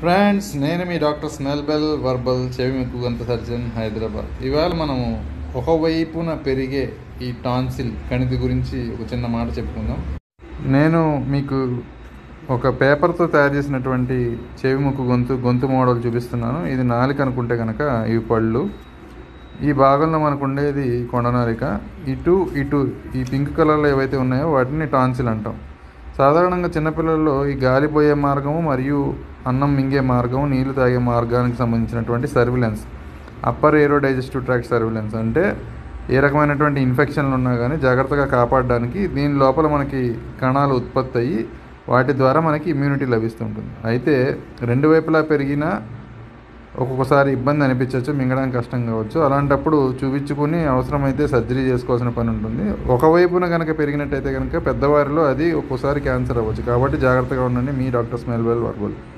friends నేను మీ doctor స్మెల్బెల్ verbal చెవి ముక్కు గంత సర్జన్ హైదరాబాద్ ఇవాళ మనము ఒకవైపున పెరిగే ఈ టాన్సిల్ కణితి గురించి ఒక చిన్న మాట చెప్పుకుందాం నేను మీకు ఒక పేపర్తో తయారు చేసినటువంటి చెవి ముక్కు గొంతు గొంతు మోడల్ చూపిస్తున్నాను ఇది నాలిక అనుకుంటే కనుక ఇవి పళ్ళు ఈ భాగంలో మనకు ఉండేది కొండనాలిక ఇటు ఇటు ఈ పింక్ కలర్లో ఏవైతే ఉన్నాయో వాటిని టాన్సిల్ అంటాం సాధారణంగా చిన్నపిల్లల్లో ఈ గాలిపోయే మార్గము మరియు అన్నం మింగే మార్గము నీళ్లు తాగే మార్గానికి సంబంధించినటువంటి surveillance upper aero digestive tract surveillance అంటే ఏ రకమైనటువంటి ఇన్ఫెక్షన్లు ఉన్నా కానీ జాగ్రత్తగా కాపాడడానికి దీని లోపల మనకి కణాలు ఉత్పత్తి అయ్యి వాటి ద్వారా మనకి ఇమ్యూనిటీ లభిస్తుంటుంది అయితే రెండు వైపులా పెరిగిన ఒక్కొక్కసారి ఇబ్బంది అనిపించవచ్చు మింగడానికి కష్టం కావచ్చు అలాంటప్పుడు చూపించుకుని అవసరమైతే సర్జరీ చేసుకోవాల్సిన పని ఉంటుంది ఒకవైపున కనుక పెరిగినట్టయితే కనుక పెద్దవారిలో అది ఒక్కోసారి క్యాన్సర్ అవ్వచ్చు కాబట్టి జాగ్రత్తగా ఉండండి మీ డాక్టర్ స్మెల్వెల్ వర్బల్